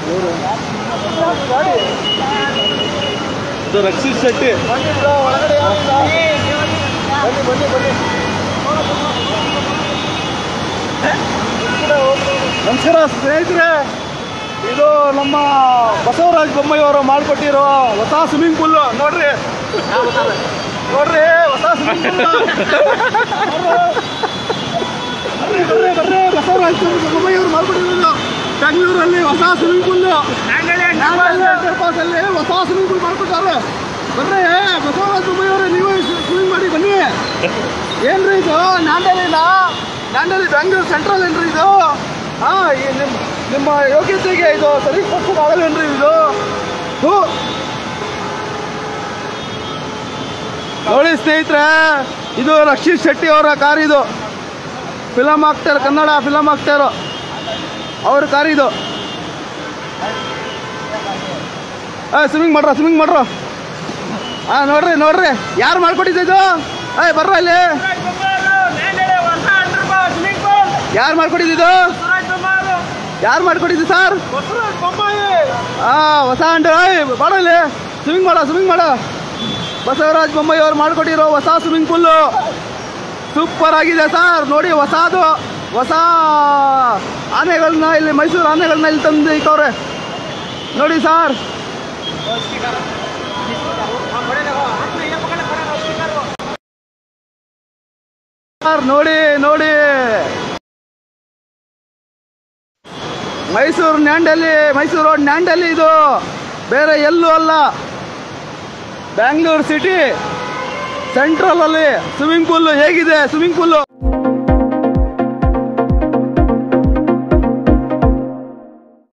ಇದು ರಕ್ಷಿತ್ ಶೆಟ್ಟಿ ಬನ್ನಿ ಬ್ರೋ ಒಳಗಡೆ ಯಾರಿಲ್ಲ ಬನ್ನಿ ಬನ್ನಿ ಬನ್ನಿ ನಮಸ್ಕಾರ ಸ್ನೇಹಿತರೆ ಇದು ನಮ್ಮ ಬಸವರಾಜ ಬೊಮ್ಮಾಯಿ ಅವರು ಮಾಡಿಕೊಟ್ಟಿರೋ ಹೊಸ ಸ್ವಿಮ್ಮಿಂಗ್ ಪೂಲ್ ನೋಡ್ರಿ ನೋಡ್ರಿ ಹೊಸ ಸ್ವಿಮ್ಮಿಂಗ್ ಪೂಲ್ ಬರ್ರಿ ಬರ್ರಿ ಬಸವರಾಜ ಬೊಮ್ಮಾಯಿ ಅವರು ಮಾಡ್ಕೊಟ್ಟಿರೋದು ಬೆಂಗಳೂರಲ್ಲಿ ಹೊಸ ಸ್ವಿಮ್ಮಿಂಗ್ ಪೂಲ್ ಅಲ್ಲಿ ಹೊಸ ಸ್ವಿಮ್ಮಿಂಗ್ ಪೂಲ್ ಮಾಡ್ಕೊಟ್ಟಾರೆ ಬರ್ರಿ ಬಸವರಾಜ ಬೊಮ್ಮಾಯಿ ಅವರೇ ನೀವು ಸ್ವಿಮ್ಮಿಂಗ್ ಮಾಡಿ ಬನ್ನಿ ಏನ್ರಿ ಇದು ನಾಂಡಲಿನ ನಾಂಡಲಿ ಬೆಂಗಳೂರು ಸೆಂಟ್ರಲ್ ಏನ್ರಿ ಇದು ಹಾ ಈ ನಿಮ್ ನಿಮ್ಮ ಯೋಗ್ಯತೆಗೆ ಇದು ಸರಿ ಪಕ್ಷ ಆಗಲ್ವೇನ್ರಿ ಇದು ಹೂ ನೋಡಿ ಸ್ನೇಹಿತರೆ ಇದು ರಕ್ಷಿತ್ ಶೆಟ್ಟಿ ಅವರ ಕಾರ್ ಇದು film actor Kannada film actor ಅವ್ರ ಕಾರ್ ಇದು ಸ್ವಿಮ್ಮಿಂಗ್ ಮಾಡ್ರ ಸ್ವಿಮ್ಮಿಂಗ್ ಮಾಡ್ರ ಹಾ ನೋಡ್ರಿ ನೋಡ್ರಿ ಯಾರು ಮಾಡ್ಕೊಟ್ಟಿದ್ದು ಇದು ಏಯ್ ಬರ್ರ ಇಲ್ಲಿ ಯಾರು ಮಾಡ್ಕೊಟ್ಟಿದ್ದು ಯಾರು ಮಾಡ್ಕೊಟ್ಟಿದ್ದು ಸರ್ ಹಾ ಹೊಸ ಅಂಡ್ ಬಾಡ ಇಲ್ಲಿ ಸ್ವಿಮ್ಮಿಂಗ್ ಮಾಡ ಸ್ವಿಮ್ಮಿಂಗ್ ಮಾಡ ಬಸವರಾಜ್ ಬೊಮ್ಮಾಯಿ ಅವ್ರು ಮಾಡ್ಕೊಟ್ಟಿರೋ ಹೊಸ ಸ್ವಿಮ್ಮಿಂಗ್ ಪೂಲು ಸೂಪರ್ ಆಗಿದೆ ಸರ್ ನೋಡಿ ಹೊಸದು ಹೊಸ ಆನೆಗಳನ್ನ ಇಲ್ಲಿ ಮೈಸೂರು ಆನೆಗಳನ್ನ ಇಲ್ಲಿ ತಂದು ಇಕ್ಕವ್ರೆ ನೋಡಿ ಸರ್ ಸರ್ ನೋಡಿ ನೋಡಿ ಮೈಸೂರು ನ್ಯಾಂಡಲ್ಲಿ ಮೈಸೂರು ರೋಡ್ ನ್ಯಾಂಡಲ್ಲಿ ಇದು ಬೇರೆ ಎಲ್ಲೂ ಅಲ್ಲ ಬ್ಯಾಂಗ್ಳೂರು ಸಿಟಿ ಸೆಂಟ್ರಲ್ ಅಲ್ಲಿ ಸ್ವಿಮ್ಮಿಂಗ್ ಪೂಲ್ ಹೇಗಿದೆ ಸ್ವಿಮ್ಮಿಂಗ್ ಪೂಲ್